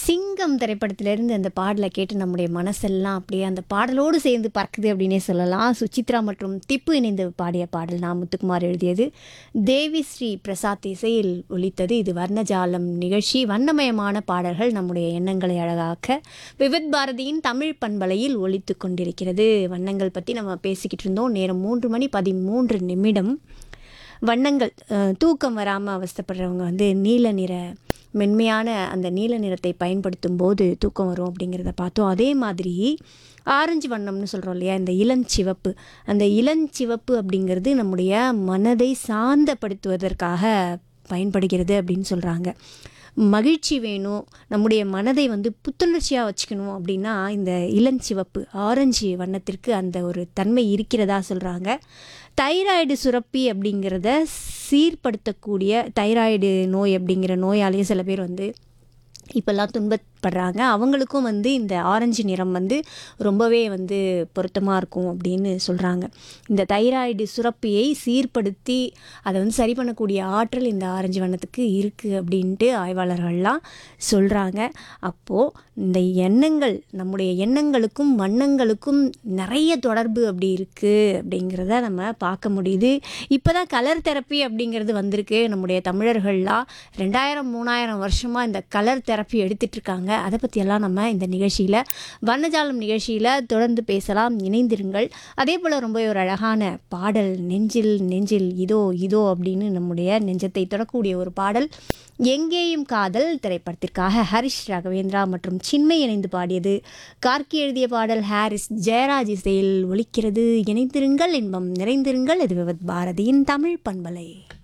சிங்கம் திரைப்படத்திலிருந்து அந்த பாடலை கேட்டு நம்முடைய மனசெல்லாம் அப்படியே அந்த பாடலோடு சேர்ந்து பறக்குது அப்படின்னே சொல்லலாம் சுசித்ரா மற்றும் திப்பு இணைந்து பாடிய பாடல் நான் முத்துக்குமார் எழுதியது தேவி ஸ்ரீ பிரசாத் இசையில் ஒலித்தது இது வர்ணஜாலம் நிகழ்ச்சி வண்ணமயமான பாடல்கள் நம்முடைய எண்ணங்களை அழகாக்க விவித் பாரதியின் தமிழ் பண்பலையில் ஒலித்து கொண்டிருக்கிறது வண்ணங்கள் பற்றி நம்ம பேசிக்கிட்டு இருந்தோம் நேரம் மூன்று மணி பதிமூன்று நிமிடம் வண்ணங்கள் அஹ், தூக்கம் வராமல் அவஸ்தைப்படுறவங்க வந்து நீல நிற மென்மையான அந்த நீல நிறத்தை பயன்படுத்தும் போது தூக்கம் வரும் அப்படிங்கிறத பார்த்தோம் அதே மாதிரி ஆரஞ்சு வண்ணம்னு சொல்கிறோம் இல்லையா இந்த இளஞ்சிவப்பு அந்த இளஞ்சிவப்பு அப்படிங்கிறது நம்முடைய மனதை சாந்தப்படுத்துவதற்காக பயன்படுகிறது அப்படின்னு சொல்கிறாங்க மகிழ்ச்சி வேணும் நம்முடைய மனதை வந்து புத்துணர்ச்சியாக வச்சுக்கணும் அப்படின்னா இந்த இளஞ்சிவப்பு ஆரஞ்சு வண்ணத்திற்கு அந்த ஒரு தன்மை இருக்கிறதா சொல்கிறாங்க தைராய்டு சுரப்பி அப்படிங்கிறத சீர்படுத்தக்கூடிய தைராய்டு நோய் அப்படிங்கிற நோயாலேயே சில பேர் வந்து இப்போல்லாம் துன்பப்படுறாங்க அவங்களுக்கும் வந்து இந்த ஆரஞ்சு நிறம் வந்து ரொம்பவே வந்து பொருத்தமாக இருக்கும் அப்படின்னு சொல்கிறாங்க இந்த தைராய்டு சுரப்பியை சீர்படுத்தி அதை வந்து சரி பண்ணக்கூடிய ஆற்றல் இந்த ஆரஞ்சு வண்ணத்துக்கு இருக்குது அப்படின்ட்டு ஆய்வாளர்கள்லாம் சொல்கிறாங்க அப்போது இந்த எண்ணங்கள் நம்முடைய எண்ணங்களுக்கும் வண்ணங்களுக்கும் நிறைய தொடர்பு அப்படி இருக்குது அப்படிங்கிறத நம்ம பார்க்க முடியுது இப்போ தான் கலர் தெரப்பி அப்படிங்கிறது வந்திருக்கு நம்முடைய தமிழர்கள்லாம் ரெண்டாயிரம் மூணாயிரம் வருஷமாக இந்த கலர் தெரப்பி எடுத்துட்டு இருக்காங்க அதை பற்றியெல்லாம் நம்ம இந்த நிகழ்ச்சியில் வர்ணஜாலம் நிகழ்ச்சியில் தொடர்ந்து பேசலாம் இணைந்திருங்கள் அதே போல் ரொம்ப ஒரு அழகான பாடல் நெஞ்சில் நெஞ்சில் இதோ இதோ அப்படின்னு நம்முடைய நெஞ்சத்தை தொடக்கூடிய ஒரு பாடல் எங்கேயும் காதல் திரைப்படத்திற்காக ஹரிஷ் ராகவேந்திரா மற்றும் சின்மை இணைந்து பாடியது கார்கி எழுதிய பாடல் ஹாரிஸ் ஜெயராஜ் இசையில் ஒலிக்கிறது இணைந்திருங்கள் இன்பம் நிறைந்திருங்கள் இது விவத் பாரதியின் தமிழ் பண்பலை